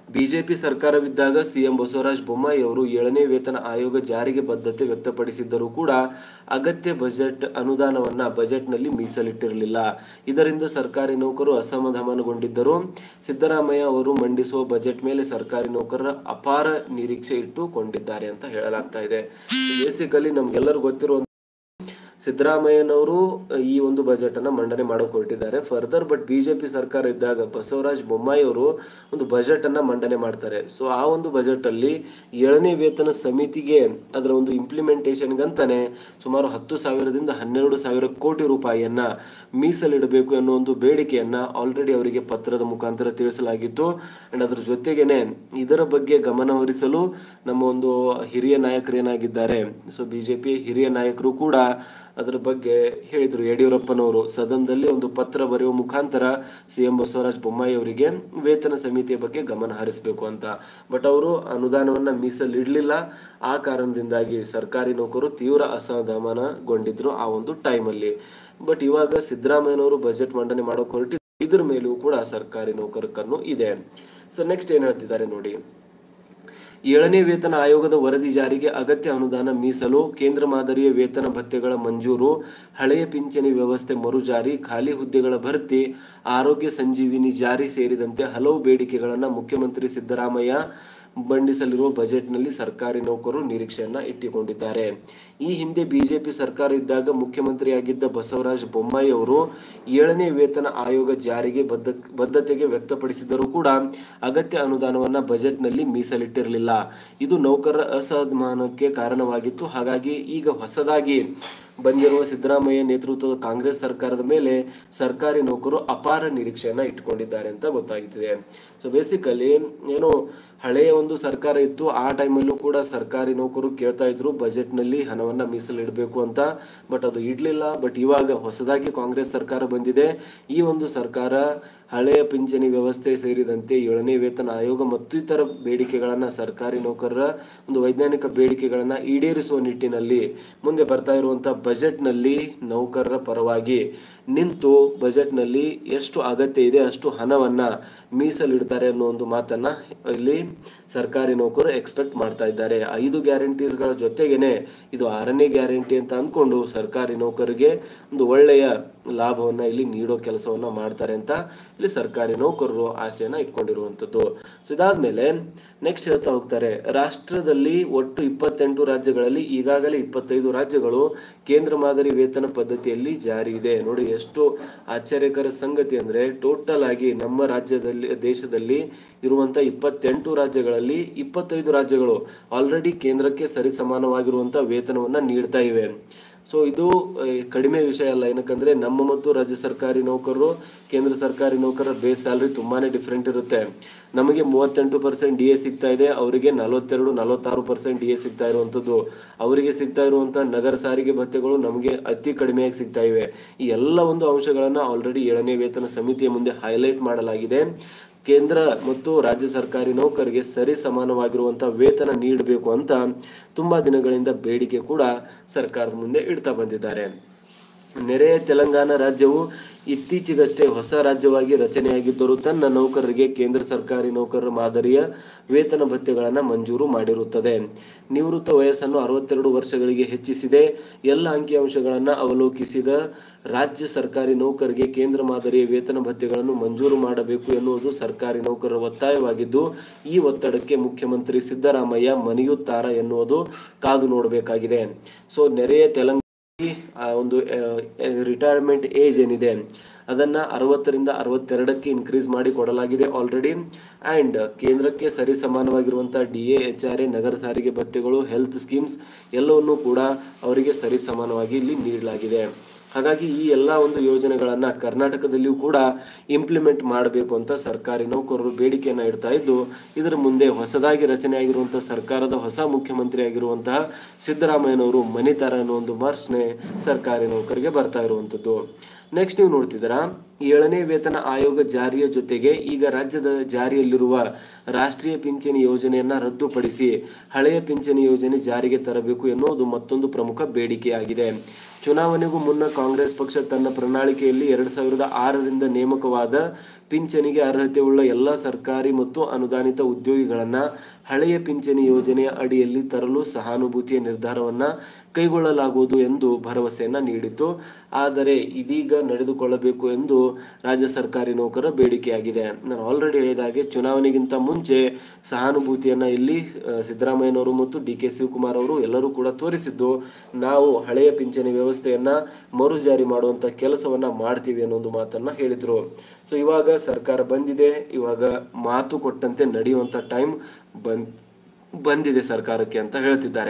ಬಿಜೆಪಿ ಸರ್ಕಾರವಿದ್ದಾಗ ಸಿಎಂ ಬಸವರಾಜ ಬೊಮ್ಮಾಯಿ ಅವರು ಏಳನೇ ವೇತನ ಆಯೋಗ ಜಾರಿಗೆ ಬದ್ಧತೆ ವ್ಯಕ್ತಪಡಿಸಿದ್ದರೂ ಕೂಡ ಅಗತ್ಯ ಬಜೆಟ್ ಅನುದಾನವನ್ನ ಬಜೆಟ್ನಲ್ಲಿ ಮೀಸಲಿಟ್ಟಿರಲಿಲ್ಲ ಇದರಿಂದ ಸರ್ಕಾರಿ ನೌಕರು ಅಸಮಾಧಾನಗೊಂಡಿದ್ದರು ಸಿದ್ದರಾಮಯ್ಯ ಅವರು ಮಂಡಿಸುವ ಬಜೆಟ್ ಮೇಲೆ ಸರ್ಕಾರಿ ನೌಕರರ ಅಪಾರ ನಿರೀಕ್ಷೆ ಇಟ್ಟುಕೊಂಡಿದ್ದಾರೆ ಅಂತ ಹೇಳಲಾಗ್ತಾ ಇದೆ ಬೇಸಿಕಲಿ ನಮ್ಗೆಲ್ಲರೂ ಗೊತ್ತಿರುವ ಸಿದ್ದರಾಮಯ್ಯನವರು ಈ ಒಂದು ಬಜೆಟ್ ಅನ್ನ ಮಂಡನೆ ಮಾಡೋಕೆ ಹೊರಟಿದ್ದಾರೆ ಫರ್ದರ್ ಬಟ್ ಬಿಜೆಪಿ ಸರ್ಕಾರ ಇದ್ದಾಗ ಬಸವರಾಜ ಬೊಮ್ಮಾಯಿ ಅವರು ಒಂದು ಬಜೆಟ್ ಅನ್ನ ಮಂಡನೆ ಮಾಡ್ತಾರೆ ಸೊ ಆ ಒಂದು ಬಜೆಟ್ ಅಲ್ಲಿ ಏಳನೇ ವೇತನ ಸಮಿತಿಗೆ ಅದರ ಒಂದು ಇಂಪ್ಲಿಮೆಂಟೇಷನ್ಗಂತಾನೆ ಸುಮಾರು ಹತ್ತು ಸಾವಿರದಿಂದ ಹನ್ನೆರಡು ಸಾವಿರ ಕೋಟಿ ರೂಪಾಯಿಯನ್ನ ಮೀಸಲಿಡಬೇಕು ಅನ್ನೋ ಒಂದು ಬೇಡಿಕೆಯನ್ನ ಆಲ್ರೆಡಿ ಅವರಿಗೆ ಪತ್ರದ ಮುಖಾಂತರ ತಿಳಿಸಲಾಗಿತ್ತು ಅಂಡ್ ಅದ್ರ ಜೊತೆಗೇನೆ ಇದರ ಬಗ್ಗೆ ಗಮನ ಹರಿಸಲು ನಮ್ಮ ಒಂದು ಹಿರಿಯ ನಾಯಕರು ಏನಾಗಿದ್ದಾರೆ ಸೊ ಬಿಜೆಪಿ ಹಿರಿಯ ನಾಯಕರು ಕೂಡ ಅದರ ಬಗ್ಗೆ ಹೇಳಿದರು ಯಡಿಯೂರಪ್ಪನವರು ಸದನದಲ್ಲಿ ಒಂದು ಪತ್ರ ಬರೆಯುವ ಮುಖಾಂತರ ಸಿಎಂ ಬಸವರಾಜ ಬೊಮ್ಮಾಯಿ ಅವರಿಗೆ ವೇತನ ಸಮಿತಿಯ ಬಗ್ಗೆ ಗಮನ ಹರಿಸಬೇಕು ಅಂತ ಬಟ್ ಅವರು ಅನುದಾನವನ್ನ ಮೀಸಲಿಡಲಿಲ್ಲ ಆ ಕಾರಣದಿಂದಾಗಿ ಸರ್ಕಾರಿ ನೌಕರು ತೀವ್ರ ಅಸಮಾಧಾನಗೊಂಡಿದ್ರು ಆ ಒಂದು ಟೈಮಲ್ಲಿ ಬಟ್ ಇವಾಗ ಸಿದ್ದರಾಮಯ್ಯನವರು ಬಜೆಟ್ ಮಂಡನೆ ಮಾಡೋಕೆ ಹೊರಟಿ ಇದ್ರ ಮೇಲೂ ಕೂಡ ಸರ್ಕಾರಿ ನೌಕರ ಕಣ್ಣು ಇದೆ ಸೊ ನೆಕ್ಸ್ಟ್ ಏನ್ ಹೇಳ್ತಿದ್ದಾರೆ ನೋಡಿ ಏಳನೇ ವೇತನ ಆಯೋಗದ ವರದಿ ಜಾರಿಗೆ ಅಗತ್ಯ ಅನುದಾನ ಮೀಸಲು ಕೇಂದ್ರ ಮಾದರಿಯ ವೇತನ ಭತ್ಯೆಗಳ ಮಂಜೂರು ಹಳೆಯ ಪಿಂಚಣಿ ವ್ಯವಸ್ಥೆ ಮರುಜಾರಿ ಖಾಲಿ ಹುದ್ದೆಗಳ ಭರ್ತಿ ಆರೋಗ್ಯ ಸಂಜೀವಿನಿ ಜಾರಿ ಸೇರಿದಂತೆ ಹಲವು ಬೇಡಿಕೆಗಳನ್ನು ಮುಖ್ಯಮಂತ್ರಿ ಸಿದ್ದರಾಮಯ್ಯ ಮಂಡಿಸಲಿರುವ ಬಜೆಟ್ನಲ್ಲಿ ಸರ್ಕಾರಿ ನೌಕರರು ನಿರೀಕ್ಷೆಯನ್ನ ಇಟ್ಟುಕೊಂಡಿದ್ದಾರೆ ಈ ಹಿಂದೆ ಬಿಜೆಪಿ ಸರ್ಕಾರ ಇದ್ದಾಗ ಮುಖ್ಯಮಂತ್ರಿಯಾಗಿದ್ದ ಬಸವರಾಜ ಬೊಮ್ಮಾಯಿ ಅವರು ಏಳನೇ ವೇತನ ಆಯೋಗ ಜಾರಿಗೆ ಬದ್ಧ ಬದ್ಧತೆಗೆ ವ್ಯಕ್ತಪಡಿಸಿದರೂ ಕೂಡ ಅಗತ್ಯ ಅನುದಾನವನ್ನ ಬಜೆಟ್ನಲ್ಲಿ ಮೀಸಲಿಟ್ಟಿರಲಿಲ್ಲ ಇದು ನೌಕರರ ಅಸಮಾಧಾನಕ್ಕೆ ಕಾರಣವಾಗಿತ್ತು ಹಾಗಾಗಿ ಈಗ ಹೊಸದಾಗಿ ಬಂದಿರುವ ಸಿದ್ದರಾಮಯ್ಯ ನೇತೃತ್ವದ ಕಾಂಗ್ರೆಸ್ ಸರ್ಕಾರದ ಮೇಲೆ ಸರ್ಕಾರಿ ನೌಕರು ಅಪಾರ ನಿರೀಕ್ಷೆಯನ್ನ ಇಟ್ಕೊಂಡಿದ್ದಾರೆ ಅಂತ ಗೊತ್ತಾಗ್ತಿದೆ ಸೊ ಬೇಸಿಕಲಿ ಏನು ಹಳೆಯ ಒಂದು ಸರ್ಕಾರ ಇತ್ತು ಆ ಟೈಮಲ್ಲೂ ಕೂಡ ಸರ್ಕಾರಿ ನೌಕರು ಕೇಳ್ತಾ ಇದ್ರು ಬಜೆಟ್ನಲ್ಲಿ ಹಣವನ್ನ ಮೀಸಲಿಡಬೇಕು ಅಂತ ಬಟ್ ಅದು ಇಡ್ಲಿಲ್ಲ ಬಟ್ ಇವಾಗ ಹೊಸದಾಗಿ ಕಾಂಗ್ರೆಸ್ ಸರ್ಕಾರ ಬಂದಿದೆ ಈ ಒಂದು ಸರ್ಕಾರ ಹಳೆಯ ಪಿಂಚಣಿ ವ್ಯವಸ್ಥೆ ಸೇರಿದಂತೆ ಏಳನೇ ವೇತನ ಆಯೋಗ ಮತ್ತು ಇತರ ಬೇಡಿಕೆಗಳನ್ನ ಸರ್ಕಾರಿ ನೌಕರರ ಒಂದು ವೈಜ್ಞಾನಿಕ ಬೇಡಿಕೆಗಳನ್ನ ಈಡೇರಿಸುವ ನಿಟ್ಟಿನಲ್ಲಿ ಮುಂದೆ ಬರ್ತಾ ಇರುವಂತಹ ಬಜೆಟ್ನಲ್ಲಿ ನೌಕರರ ಪರವಾಗಿ ನಿಂತು ಬಜೆಟ್ನಲ್ಲಿ ಎಷ್ಟು ಅಗತ್ಯ ಇದೆ ಅಷ್ಟು ಹಣವನ್ನ ಮೀಸಲಿಡ್ತಾರೆ ಅನ್ನೋ ಒಂದು ಮಾತನ್ನ ಇಲ್ಲಿ ಸರ್ಕಾರಿ ನೌಕರು ಎಕ್ಸ್ಪೆಕ್ಟ್ ಮಾಡ್ತಾ ಇದ್ದಾರೆ ಐದು ಗ್ಯಾರಂಟೀಸ್ಗಳ ಜೊತೆಗೇನೆ ಇದು ಆರನೇ ಗ್ಯಾರಂಟಿ ಅಂತ ಅಂದ್ಕೊಂಡು ಸರ್ಕಾರಿ ನೌಕರಿಗೆ ಒಂದು ಒಳ್ಳೆಯ ಲಾಭವನ್ನ ಇಲ್ಲಿ ನೀಡೋ ಕೆಲಸವನ್ನ ಮಾಡ್ತಾರೆ ಅಂತ ಇಲ್ಲಿ ಸರ್ಕಾರಿ ನೌಕರರು ಆಸೆಯನ್ನ ಇಟ್ಕೊಂಡಿರುವಂಥದ್ದು ಸೊ ಇದಾದ್ಮೇಲೆ ನೆಕ್ಸ್ಟ್ ಹೇಳ್ತಾ ಹೋಗ್ತಾರೆ ರಾಷ್ಟ್ರದಲ್ಲಿ ಒಟ್ಟು ಇಪ್ಪತ್ತೆಂಟು ರಾಜ್ಯಗಳಲ್ಲಿ ಈಗಾಗಲೇ ಇಪ್ಪತ್ತೈದು ರಾಜ್ಯಗಳು ಕೇಂದ್ರ ಮಾದರಿ ವೇತನ ಪದ್ಧತಿಯಲ್ಲಿ ಜಾರಿ ಇದೆ ನೋಡಿ ಎಷ್ಟು ಆಶ್ಚರ್ಯಕರ ಸಂಗತಿ ಅಂದ್ರೆ ಟೋಟಲ್ ಆಗಿ ನಮ್ಮ ರಾಜ್ಯದಲ್ಲಿ ದೇಶದಲ್ಲಿ ಇರುವಂತ ಇಪ್ಪತ್ತೆಂಟು ರಾಜ್ಯಗಳಲ್ಲಿ ಇಪ್ಪತ್ತೈದು ರಾಜ್ಯಗಳು ಆಲ್ರೆಡಿ ಕೇಂದ್ರಕ್ಕೆ ಸರಿಸಮಾನವಾಗಿರುವಂತ ವೇತನವನ್ನ ನೀಡ್ತಾ ಇವೆ ಸೊ ಇದು ಆ, ಕಡಿಮೆ ವಿಷಯ ಅಲ್ಲ ಏನಕ್ಕಂದ್ರೆ ನಮ್ಮ ಮತ್ತು ರಾಜ್ಯ ಸರ್ಕಾರಿ ನೌಕರರು ಕೇಂದ್ರ ಸರ್ಕಾರಿ ನೌಕರರ ಬೇಸ್ ಸ್ಯಾಲ್ರಿ ತುಂಬಾನೇ ಡಿಫ್ರೆಂಟ್ ಇರುತ್ತೆ ನಮಗೆ ಮೂವತ್ತೆಂಟು ಪರ್ಸೆಂಟ್ ಡಿ ಎ ಸಿಗ್ತಾ ಇದೆ ಅವರಿಗೆ ನಲವತ್ತೆರಡು ನಲವತ್ತಾರು ಪರ್ಸೆಂಟ್ ಡಿ ಎ ಸಿಗ್ತಾ ಇರುವಂಥದ್ದು ಅವರಿಗೆ ಸಿಗ್ತಾ ಇರುವಂಥ ನಗರ ಸಾರಿಗೆ ಭತ್ಯೆಗಳು ನಮಗೆ ಅತಿ ಕಡಿಮೆಯಾಗಿ ಸಿಗ್ತಾ ಇವೆ ಈ ಎಲ್ಲ ಒಂದು ಅಂಶಗಳನ್ನು ಆಲ್ರೆಡಿ ಏಳನೇ ವೇತನ ಸಮಿತಿಯ ಮುಂದೆ ಹೈಲೈಟ್ ಮಾಡಲಾಗಿದೆ ಕೇಂದ್ರ ಮತ್ತು ರಾಜ್ಯ ಸರ್ಕಾರಿ ನೌಕರಿಗೆ ಸರಿ ಸಮಾನವಾಗಿರುವಂತಹ ವೇತನ ನೀಡಬೇಕು ಅಂತ ತುಂಬಾ ದಿನಗಳಿಂದ ಬೇಡಿಕೆ ಕೂಡ ಸರ್ಕಾರದ ಮುಂದೆ ಇಡ್ತಾ ಬಂದಿದ್ದಾರೆ ನೆರೆಯ ತೆಲಂಗಾಣ ರಾಜ್ಯವು ಇತ್ತೀಚೆಗಷ್ಟೇ ಹೊಸ ರಾಜ್ಯವಾಗಿ ರಚನೆಯಾಗಿದ್ದರೂ ತನ್ನ ನೌಕರರಿಗೆ ಕೇಂದ್ರ ಸರ್ಕಾರಿ ನೌಕರರ ಮಾದರಿಯ ವೇತನ ಭತ್ಯೆಗಳನ್ನು ಮಂಜೂರು ಮಾಡಿರುತ್ತದೆ ನಿವೃತ್ತ ವಯಸ್ಸನ್ನು ಅರವತ್ತೆರಡು ವರ್ಷಗಳಿಗೆ ಹೆಚ್ಚಿಸಿದೆ ಎಲ್ಲ ಅಂಕಿಅಂಶಗಳನ್ನು ಅವಲೋಕಿಸಿದ ರಾಜ್ಯ ಸರ್ಕಾರಿ ನೌಕರರಿಗೆ ಕೇಂದ್ರ ಮಾದರಿಯ ವೇತನ ಭತ್ಯೆಗಳನ್ನು ಮಂಜೂರು ಮಾಡಬೇಕು ಎನ್ನುವುದು ಸರ್ಕಾರಿ ನೌಕರರ ಒತ್ತಾಯವಾಗಿದ್ದು ಈ ಒತ್ತಡಕ್ಕೆ ಮುಖ್ಯಮಂತ್ರಿ ಸಿದ್ದರಾಮಯ್ಯ ಮನೆಯುತ್ತಾರಾ ಎನ್ನುವುದು ಕಾದು ನೋಡಬೇಕಾಗಿದೆ ಸೊ ನೆರೆಯ ತೆಲಂಗಾಣ ಆ ಒಂದು ರಿಟೈರ್ಮೆಂಟ್ ಏಜ್ ಏನಿದೆ ಅದನ್ನ ಅರವತ್ತರಿಂದ ಅರವತ್ತೆರಡಕ್ಕೆ ಇನ್ಕ್ರೀಸ್ ಮಾಡಿ ಕೊಡಲಾಗಿದೆ ಆಲ್ರೆಡಿ ಅಂಡ್ ಕೇಂದ್ರಕ್ಕೆ ಸರಿ ಸಮಾನವಾಗಿರುವಂತಹ D A H R A ನಗರ ಸಾರಿಗೆ ಭತ್ಯೆಗಳು ಹೆಲ್ತ್ ಸ್ಕೀಮ್ಸ್ ಎಲ್ಲವನ್ನೂ ಕೂಡ ಅವರಿಗೆ ಸರಿ ಸಮಾನವಾಗಿ ಇಲ್ಲಿ ನೀಡಲಾಗಿದೆ ಹಾಗಾಗಿ ಈ ಎಲ್ಲ ಒಂದು ಯೋಜನೆಗಳನ್ನ ಕರ್ನಾಟಕದಲ್ಲಿಯೂ ಕೂಡ ಇಂಪ್ಲಿಮೆಂಟ್ ಮಾಡಬೇಕು ಅಂತ ಸರ್ಕಾರಿ ನೌಕರರು ಬೇಡಿಕೆಯನ್ನ ಇಡ್ತಾ ಇದ್ದು ಇದರ ಮುಂದೆ ಹೊಸದಾಗಿ ರಚನೆಯಾಗಿರುವಂತಹ ಸರ್ಕಾರದ ಹೊಸ ಮುಖ್ಯಮಂತ್ರಿ ಆಗಿರುವಂತಹ ಸಿದ್ದರಾಮಯ್ಯನವರು ಮನಿತಾರ ಅನ್ನೋ ಒಂದು ಪ್ರಶ್ನೆ ಸರ್ಕಾರಿ ನೌಕರಿಗೆ ಬರ್ತಾ ಇರುವಂತದ್ದು ನೆಕ್ಸ್ಟ್ ನೀವು ನೋಡ್ತಿದ್ದೀರಾ ಏಳನೇ ವೇತನ ಆಯೋಗ ಜಾರಿಯ ಜೊತೆಗೆ ಈಗ ರಾಜ್ಯದ ಜಾರಿಯಲ್ಲಿರುವ ರಾಷ್ಟ್ರೀಯ ಪಿಂಚಣಿ ಯೋಜನೆಯನ್ನ ರದ್ದುಪಡಿಸಿ ಹಳೆಯ ಪಿಂಚಣಿ ಯೋಜನೆ ಜಾರಿಗೆ ತರಬೇಕು ಎನ್ನುವುದು ಮತ್ತೊಂದು ಪ್ರಮುಖ ಬೇಡಿಕೆಯಾಗಿದೆ ಚುನಾವಣೆಗೂ ಮುನ್ನ ಕಾಂಗ್ರೆಸ್ ಪಕ್ಷ ತನ್ನ ಪ್ರಣಾಳಿಕೆಯಲ್ಲಿ ಎರಡ್ ಸಾವಿರದ ಆರರಿಂದ ನೇಮಕವಾದ ಪಿಂಚಣಿಗೆ ಅರ್ಹತೆ ಉಳ್ಳ ಎಲ್ಲ ಸರ್ಕಾರಿ ಮತ್ತು ಅನುದಾನಿತ ಉದ್ಯೋಗಿಗಳನ್ನ ಹಳೆಯ ಪಿಂಚಣಿ ಯೋಜನೆಯ ಅಡಿಯಲ್ಲಿ ತರಲು ಸಹಾನುಭೂತಿಯ ನಿರ್ಧಾರವನ್ನ ಕೈಗೊಳ್ಳಲಾಗುವುದು ಎಂದು ಭರವಸೆಯನ್ನ ನೀಡಿತು ಆದರೆ ಇದೀಗ ನಡೆದುಕೊಳ್ಳಬೇಕು ಎಂದು ರಾಜ್ಯ ಸರ್ಕಾರಿ ನೌಕರರ ಬೇಡಿಕೆಯಾಗಿದೆ ನಾನು ಆಲ್ರೆಡಿ ಹೇಳಿದ ಹಾಗೆ ಚುನಾವಣೆಗಿಂತ ಮುಂಚೆ ಸಹಾನುಭೂತಿಯನ್ನ ಇಲ್ಲಿ ಆ, ಸಿದ್ದರಾಮಯ್ಯನವರು ಮತ್ತು ಡಿ ಕೆ ಶಿವಕುಮಾರ್ ಅವರು ಎಲ್ಲರೂ ಕೂಡ ತೋರಿಸಿದ್ದು ನಾವು ಹಳೆಯ ಪಿಂಚಣಿ ವ್ಯವಸ್ಥೆಯನ್ನ ಮರು ಜಾರಿ ಮಾಡುವಂತ ಕೆಲಸವನ್ನ ಮಾಡ್ತೀವಿ ಅನ್ನೋ ಒಂದು ಮಾತನ್ನ ಹೇಳಿದ್ರು ಸೊ ಇವಾಗ ಸರ್ಕಾರ ಬಂದಿದೆ ಇವಾಗ ಮಾತು ಕೊಟ್ಟಂತೆ ನಡೆಯುವಂತ ಟೈಮ್ ಬಂದ್ ಬಂದಿದೆ ಸರ್ಕಾರಕ್ಕೆ ಅಂತ ಹೇಳ್ತಿದ್ದಾರೆ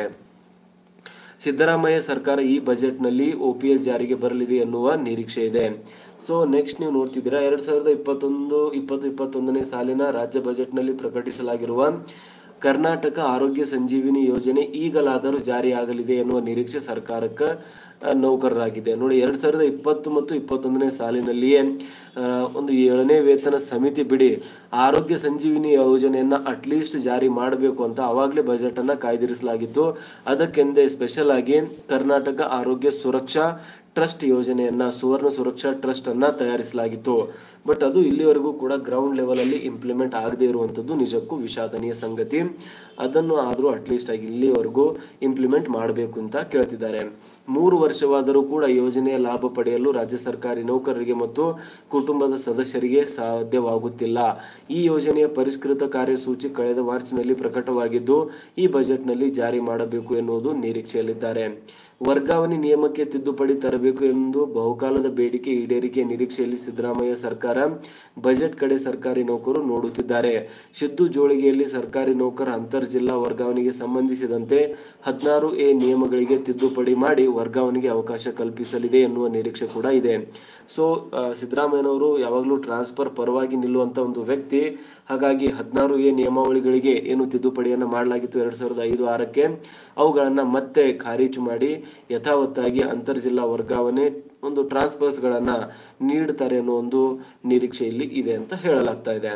ಸಿದ್ದರಾಮಯ್ಯ ಸರ್ಕಾರ ಈ ಬಜೆಟ್ನಲ್ಲಿ ಒ ಪಿ ಎಸ್ ಜಾರಿಗೆ ಬರಲಿದೆ ಎನ್ನುವ ನಿರೀಕ್ಷೆ ಇದೆ ಸೊ ನೆಕ್ಸ್ಟ್ ನೀವು ನೋಡ್ತಿದ್ದೀರಾ ಎರಡ್ ಸಾವಿರದ ಇಪ್ಪತ್ತೊಂದು ಇಪ್ಪತ್ತು ಇಪ್ಪತ್ತೊಂದನೇ ಸಾಲಿನ ರಾಜ್ಯ ಬಜೆಟ್ನಲ್ಲಿ ಪ್ರಕಟಿಸಲಾಗಿರುವ ಕರ್ನಾಟಕ ಆರೋಗ್ಯ ಸಂಜೀವಿನಿ ಯೋಜನೆ ಈಗಲಾದರೂ ಜಾರಿಯಾಗಲಿದೆ ಎನ್ನುವ ನಿರೀಕ್ಷೆ ಸರ್ಕಾರಕ್ಕೆ ಆ, ನೌಕರರಾಗಿದೆ ನೋಡಿ ಎರಡ್ ಸಾವಿರದ ಇಪ್ಪತ್ತು ಮತ್ತು ಇಪ್ಪತ್ತೊಂದನೇ ಸಾಲಿನಲ್ಲಿಯೇ ಆ, ಒಂದು ಏಳನೇ ವೇತನ ಸಮಿತಿ ಬಿಡಿ ಆರೋಗ್ಯ ಸಂಜೀವಿನಿ ಯೋಜನೆಯನ್ನ ಅಟ್ಲೀಸ್ಟ್ ಜಾರಿ ಮಾಡಬೇಕು ಅಂತ ಅವಾಗಲೇ ಬಜೆಟ್ ಅನ್ನ ಕಾಯ್ದಿರಿಸಲಾಗಿತ್ತು ಅದಕ್ಕೆಂದೇ ಸ್ಪೆಷಲ್ ಆಗಿ ಕರ್ನಾಟಕ ಆರೋಗ್ಯ ಸುರಕ್ಷಾ ಟ್ರಸ್ಟ್ ಯೋಜನೆಯನ್ನ ಸುವರ್ಣ ಸುರಕ್ಷಾ ಟ್ರಸ್ಟ್ ಅನ್ನ ತಯಾರಿಸಲಾಗಿತ್ತು ಬಟ್ ಅದು ಇಲ್ಲಿವರೆಗೂ ಕೂಡ ಗ್ರೌಂಡ್ ಲೆವೆಲ್ ಅಲ್ಲಿ ಇಂಪ್ಲಿಮೆಂಟ್ ಆಗದೇ ಇರುವಂತದ್ದು ನಿಜಕ್ಕೂ ವಿಷಾದನೀಯ ಸಂಗತಿ ಅದನ್ನು ಆದರೂ ಅಟ್ಲೀಸ್ಟ್ ಆಗಿ ಇಲ್ಲಿವರೆಗೂ ಇಂಪ್ಲಿಮೆಂಟ್ ಮಾಡಬೇಕು ಅಂತ ಕೇಳ್ತಿದ್ದಾರೆ ಮೂರು ವರ್ಷವಾದರೂ ಕೂಡ ಯೋಜನೆಯ ಲಾಭ ಪಡೆಯಲು ರಾಜ್ಯ ಸರ್ಕಾರಿ ನೌಕರರಿಗೆ ಮತ್ತು ಕುಟುಂಬದ ಸದಸ್ಯರಿಗೆ ಸಾಧ್ಯವಾಗುತ್ತಿಲ್ಲ ಈ ಯೋಜನೆಯ ಪರಿಷ್ಕೃತ ಕಾರ್ಯಸೂಚಿ ಕಳೆದ ಮಾರ್ಚ್ನಲ್ಲಿ ಪ್ರಕಟವಾಗಿದ್ದು ಈ ಬಜೆಟ್ನಲ್ಲಿ ಜಾರಿ ಮಾಡಬೇಕು ಎನ್ನುವುದು ನಿರೀಕ್ಷೆಯಲ್ಲಿದ್ದಾರೆ ವರ್ಗಾವಣೆ ನಿಯಮಕ್ಕೆ ತಿದ್ದುಪಡಿ ತರಬೇಕು ಎಂದು ಬಹುಕಾಲದ ಬೇಡಿಕೆ ಈಡೇರಿಕೆ ನಿರೀಕ್ಷೆಯಲ್ಲಿ ಸಿದ್ದರಾಮಯ್ಯ ಸರ್ಕಾರ ಬಜೆಟ್ ಕಡೆ ಸರ್ಕಾರಿ ನೌಕರು ನೋಡುತ್ತಿದ್ದಾರೆ ಶಿದ್ದು ಜೋಳಿಗೆಯಲ್ಲಿ ಸರ್ಕಾರಿ ನೌಕರ ಅಂತರ್ ಜಿಲ್ಲಾ ವರ್ಗಾವಣೆಗೆ ಸಂಬಂಧಿಸಿದಂತೆ ಹದಿನಾರು ಎ ನಿಯಮಗಳಿಗೆ ತಿದ್ದುಪಡಿ ಮಾಡಿ ವರ್ಗಾವಣೆಗೆ ಅವಕಾಶ ಕಲ್ಪಿಸಲಿದೆ ಎನ್ನುವ ನಿರೀಕ್ಷೆ ಕೂಡ ಇದೆ ಸೊ ಸಿದ್ದರಾಮಯ್ಯನವರು ಯಾವಾಗಲೂ ಟ್ರಾನ್ಸ್ಫರ್ ಪರವಾಗಿ ನಿಲ್ಲುವಂತ ಒಂದು ವ್ಯಕ್ತಿ ಹಾಗಾಗಿ ಹದಿನಾರು ಎ ನಿಯಮಾವಳಿಗಳಿಗೆ ಏನು ತಿದ್ದುಪಡಿಯನ್ನು ಮಾಡಲಾಗಿತ್ತು ಎರಡ್ ಸಾವಿರದ ಐದು ಆರಕ್ಕೆ ಅವುಗಳನ್ನ ಮತ್ತೆ ಖಾರೀಜು ಮಾಡಿ ಯಥಾವತ್ತಾಗಿ ಅಂತರ್ ಜಿಲ್ಲಾ ವರ್ಗಾವಣೆ ಒಂದು ಟ್ರಾನ್ಸ್ಫರ್ಸ್ಗಳನ್ನ ನೀಡ್ತಾರೆ ಅನ್ನೋ ಒಂದು ನಿರೀಕ್ಷೆ ಇಲ್ಲಿ ಇದೆ ಅಂತ ಹೇಳಲಾಗ್ತಾ ಇದೆ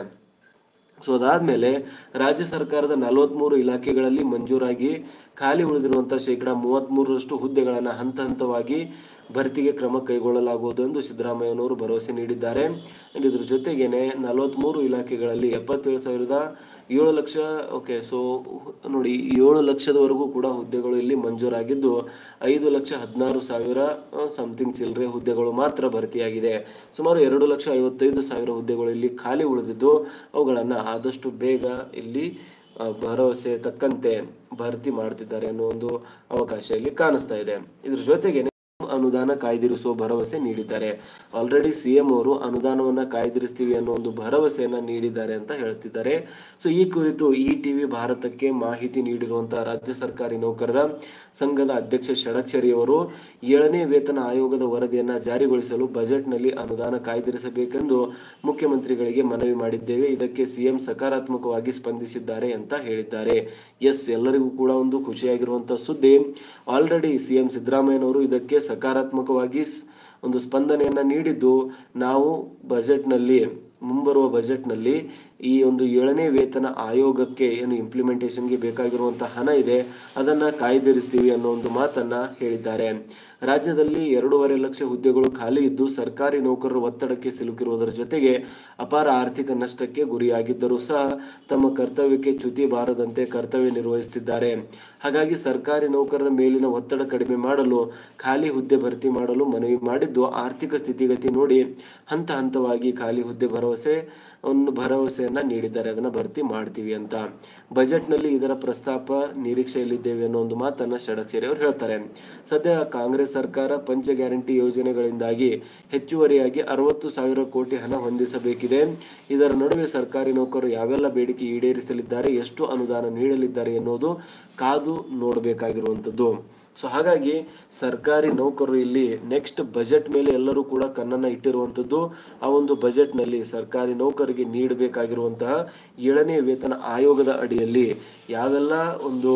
ಸೊ ಅದಾದ್ಮೇಲೆ ರಾಜ್ಯ ಸರ್ಕಾರದ ನಲವತ್ಮೂರು ಇಲಾಖೆಗಳಲ್ಲಿ ಮಂಜೂರಾಗಿ ಖಾಲಿ ಉಳಿದಿರುವಂತಹ ಶೇಕಡಾ ಮೂವತ್ಮೂರರಷ್ಟು ಹುದ್ದೆಗಳನ್ನು ಹಂತ ಹಂತವಾಗಿ ಭರ್ತಿಗೆ ಕ್ರಮ ಕೈಗೊಳ್ಳಲಾಗುವುದು ಎಂದು ಸಿದ್ದರಾಮಯ್ಯನವರು ಭರವಸೆ ನೀಡಿದ್ದಾರೆ And ಇದ್ರ ಜೊತೆಗೇನೆ ನಲವತ್ಮೂರು ಇಲಾಖೆಗಳಲ್ಲಿ ಎಪ್ಪತ್ತೇಳು ಸಾವಿರದ ಏಳು ಲಕ್ಷ ಓಕೆ ಸೊ ನೋಡಿ ಏಳು ಲಕ್ಷದವರೆಗೂ ಕೂಡ ಹುದ್ದೆಗಳು ಇಲ್ಲಿ ಮಂಜೂರಾಗಿದ್ದು ಐದು ಲಕ್ಷ ಹದಿನಾರು ಸಾವಿರ ಸಮಥಿಂಗ್ ಚಿಲ್ಲರೆ ಹುದ್ದೆಗಳು ಮಾತ್ರ ಭರ್ತಿಯಾಗಿದೆ ಸುಮಾರು ಎರಡು ಲಕ್ಷ ಐವತ್ತೈದು ಸಾವಿರ ಹುದ್ದೆಗಳು ಇಲ್ಲಿ ಖಾಲಿ ಉಳಿದಿದ್ದು ಅವುಗಳನ್ನು ಆದಷ್ಟು ಬೇಗ ಇಲ್ಲಿ ಆ, ಭರವಸೆ ತಕ್ಕಂತೆ ಭರ್ತಿ ಮಾಡ್ತಿದ್ದಾರೆ ಅನ್ನೋ ಒಂದು ಅವಕಾಶ ಇಲ್ಲಿ ಕಾಣಿಸ್ತಾ ಇದೆ ಇದ್ರ ಜೊತೆಗೆ ಅನುದಾನ ಕಾಯ್ದಿರಿಸುವ ಭರವಸೆ ನೀಡಿದ್ದಾರೆ ಆಲ್ರೆಡಿ ಸಿ ಎಂ ಅವರು ಅನುದಾನವನ್ನ ಕಾಯ್ದಿರಿಸ್ತೀವಿ ಅನ್ನೋ ಒಂದು ಭರವಸೆಯನ್ನ ನೀಡಿದ್ದಾರೆ ಅಂತ ಹೇಳ್ತಿದ್ದಾರೆ ಸೊ ಈ ಕುರಿತು ಈ ಟಿವಿ ಭಾರತಕ್ಕೆ ಮಾಹಿತಿ ನೀಡಿರುವಂತಹ ರಾಜ್ಯ ಸರ್ಕಾರಿ ನೌಕರರ ಸಂಘದ ಅಧ್ಯಕ್ಷ ಷಡಕ್ಷರಿ ಅವರು ಏಳನೇ ವೇತನ ಆಯೋಗದ ವರದಿಯನ್ನ ಜಾರಿಗೊಳಿಸಲು ಬಜೆಟ್ನಲ್ಲಿ ಅನುದಾನ ಕಾಯ್ದಿರಿಸಬೇಕೆಂದು ಮುಖ್ಯಮಂತ್ರಿಗಳಿಗೆ ಮನವಿ ಮಾಡಿದ್ದೇವೆ ಇದಕ್ಕೆ ಸಿಎಂ ಸಕಾರಾತ್ಮಕವಾಗಿ ಸ್ಪಂದಿಸಿದ್ದಾರೆ ಅಂತ ಹೇಳಿದ್ದಾರೆ ಎಸ್ ಎಲ್ಲರಿಗೂ ಕೂಡ ಒಂದು ಖುಷಿಯಾಗಿರುವಂತಹ ಸುದ್ದಿ ಆಲ್ರೆಡಿ ಸಿಎಂ ಸಿದ್ದರಾಮಯ್ಯನವರು ಇದಕ್ಕೆ ಸಕಾರಾತ್ಮಕವಾಗಿ ಸ್- ಒಂದು ಸ್ಪಂದನೆಯನ್ನ ನೀಡಿದ್ದು ನಾವು ಬಜೆಟ್ನಲ್ಲಿ ಮುಂಬರುವ ಬಜೆಟ್ನಲ್ಲಿ ಈ ಒಂದು ಏಳನೇ ವೇತನ ಆಯೋಗಕ್ಕೆ ಏನು ಇಂಪ್ಲಿಮೆಂಟೇಷನ್ಗೆ ಬೇಕಾಗಿರುವಂತಹ ಹಣ ಇದೆ ಅದನ್ನ ಕಾಯ್ದಿರಿಸ್ತೀವಿ ಅನ್ನೋ ಒಂದು ಮಾತನ್ನ ಹೇಳಿದ್ದಾರೆ ರಾಜ್ಯದಲ್ಲಿ ಎರಡೂವರೆ ಲಕ್ಷ ಹುದ್ದೆಗಳು ಖಾಲಿ ಇದ್ದು ಸರ್ಕಾರಿ ನೌಕರರು ಒತ್ತಡಕ್ಕೆ ಸಿಲುಕಿರುವುದರ ಜೊತೆಗೆ ಅಪಾರ ಆರ್ಥಿಕ ನಷ್ಟಕ್ಕೆ ಗುರಿಯಾಗಿದ್ದರೂ ಸಹ ತಮ್ಮ ಕರ್ತವ್ಯಕ್ಕೆ ಚ್ಯುತಿ ಬಾರದಂತೆ ಕರ್ತವ್ಯ ನಿರ್ವಹಿಸುತ್ತಿದ್ದಾರೆ ಹಾಗಾಗಿ ಸರ್ಕಾರಿ ನೌಕರರ ಮೇಲಿನ ಒತ್ತಡ ಕಡಿಮೆ ಮಾಡಲು ಖಾಲಿ ಹುದ್ದೆ ಭರ್ತಿ ಮಾಡಲು ಮನವಿ ಮಾಡಿದ್ದು ಆರ್ಥಿಕ ಸ್ಥಿತಿಗತಿ ನೋಡಿ ಹಂತ ಹಂತವಾಗಿ ಖಾಲಿ ಹುದ್ದೆ ಭರವಸೆ ಒಂದು ಭರವಸೆಯನ್ನ ನೀಡಿದ್ದಾರೆ ಅದನ್ನ ಭರ್ತಿ ಮಾಡ್ತೀವಿ ಅಂತ ಬಜೆಟ್ನಲ್ಲಿ ಇದರ ಪ್ರಸ್ತಾಪ ನಿರೀಕ್ಷೆಯಲ್ಲಿದ್ದೇವೆ ಅನ್ನೋ ಒಂದು ಮಾತನ್ನ ಷಡಕ್ಷರಿ ಅವರು ಹೇಳ್ತಾರೆ ಸದ್ಯ ಕಾಂಗ್ರೆಸ್ ಸರ್ಕಾರ ಪಂಚ ಗ್ಯಾರಂಟಿ ಯೋಜನೆಗಳಿಂದಾಗಿ ಹೆಚ್ಚುವರಿಯಾಗಿ ಅರವತ್ತು ಸಾವಿರ ಕೋಟಿ ಹಣ ಹೊಂದಿಸಬೇಕಿದೆ ಇದರ ನಡುವೆ ಸರ್ಕಾರಿ ನೌಕರರು ಯಾವೆಲ್ಲ ಬೇಡಿಕೆ ಈಡೇರಿಸಲಿದ್ದಾರೆ ಎಷ್ಟು ಅನುದಾನ ನೀಡಲಿದ್ದಾರೆ ಎನ್ನುವುದು ಕಾದು ನೋಡಬೇಕಾಗಿರುವಂಥದ್ದು ಸೊ ಹಾಗಾಗಿ ಸರ್ಕಾರಿ ನೌಕರರು ಇಲ್ಲಿ ನೆಕ್ಸ್ಟ್ ಬಜೆಟ್ ಮೇಲೆ ಎಲ್ಲರೂ ಕೂಡ ಕಣ್ಣನ್ನ ಇಟ್ಟಿರುವಂಥದ್ದು ಆ ಒಂದು ಬಜೆಟ್ನಲ್ಲಿ ಸರ್ಕಾರಿ ನೌಕರಿಗೆ ನೀಡಬೇಕಾಗಿರುವಂತಹ ಏಳನೇ ವೇತನ ಆಯೋಗದ ಅಡಿಯಲ್ಲಿ ಯಾವೆಲ್ಲ ಒಂದು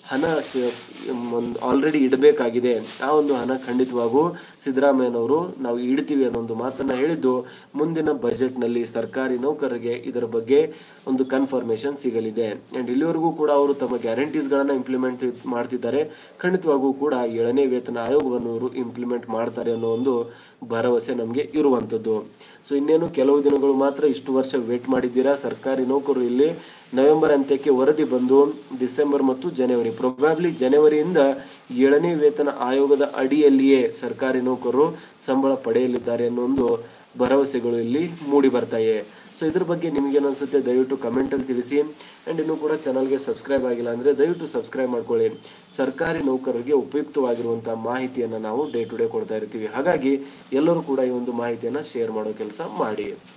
ಹಣ ಸ- ಒಂದು ಆಲ್ರೆಡಿ ಇಡಬೇಕಾಗಿದೆ ಆ ಒಂದು ಹಣ ಖಂಡಿತವಾಗೂ ಸಿದ್ದರಾಮಯ್ಯನವರು ನಾವು ಇಡ್ತೀವಿ ಅನ್ನೋ ಒಂದು ಮಾತನ್ನ ಹೇಳಿದ್ದು ಮುಂದಿನ ಬಜೆಟ್ನಲ್ಲಿ ಸರ್ಕಾರಿ ನೌಕರರಿಗೆ ಇದರ ಬಗ್ಗೆ ಒಂದು ಕನ್ಫರ್ಮೇಶನ್ ಸಿಗಲಿದೆ ಅಂಡ್ ಇಲ್ಲಿವರೆಗೂ ಕೂಡ ಅವರು ತಮ್ಮ ಗ್ಯಾರಂಟೀಸ್ಗಳನ್ನ ಇಂಪ್ಲಿಮೆಂಟ್ ಮಾಡ್ತಿದ್ದಾರೆ ಖಂಡಿತವಾಗೂ ಕೂಡ ಏಳನೇ ವೇತನ ಆಯೋಗವನ್ನು ಇವರು ಇಂಪ್ಲಿಮೆಂಟ್ ಮಾಡ್ತಾರೆ ಅನ್ನೋ ಒಂದು ಭರವಸೆ ನಮಗೆ ಇರುವಂಥದ್ದು ಸೊ ಇನ್ನೇನು ಕೆಲವು ದಿನಗಳು ಮಾತ್ರ ಇಷ್ಟು ವರ್ಷ ವೇಟ್ ಮಾಡಿದ್ದೀರಾ ಸರ್ಕಾರಿ ನೌಕರರು ಇಲ್ಲಿ ನವೆಂಬರ್ ಅಂತ್ಯಕ್ಕೆ ವರದಿ ಬಂದು ಡಿಸೆಂಬರ್ ಮತ್ತು ಜನವರಿ ಪ್ರೊಬ್ಯಾಬ್ಲಿ ಜನವರಿಯಿಂದ ಏಳನೇ ವೇತನ ಆಯೋಗದ ಅಡಿಯಲ್ಲಿಯೇ ಸರ್ಕಾರಿ ನೌಕರರು ಸಂಬಳ ಪಡೆಯಲಿದ್ದಾರೆ ಅನ್ನೋ ಒಂದು ಭರವಸೆಗಳು ಇಲ್ಲಿ ಮೂಡಿ ಬರ್ತಾ ಇವೆ ಸೊ ಇದ್ರ ಬಗ್ಗೆ ನಿಮ್ಗೇನು ಅನ್ಸುತ್ತೆ ದಯವಿಟ್ಟು ಕಮೆಂಟಲ್ಲಿ ತಿಳಿಸಿ ಆ್ಯಂಡ್ ಇನ್ನೂ ಕೂಡ ಚಾನಲ್ಗೆ ಸಬ್ಸ್ಕ್ರೈಬ್ ಆಗಿಲ್ಲ ಅಂದರೆ ದಯವಿಟ್ಟು ಸಬ್ಸ್ಕ್ರೈಬ್ ಮಾಡ್ಕೊಳ್ಳಿ ಸರ್ಕಾರಿ ನೌಕರರಿಗೆ ಉಪಯುಕ್ತವಾಗಿರುವಂಥ ಮಾಹಿತಿಯನ್ನು ನಾವು ಡೇ ಟು ಡೇ ಕೊಡ್ತಾ ಇರ್ತೀವಿ ಹಾಗಾಗಿ ಎಲ್ಲರೂ ಕೂಡ ಈ ಒಂದು ಮಾಹಿತಿಯನ್ನು ಶೇರ್ ಮಾಡೋ ಕೆಲಸ ಮಾಡಿ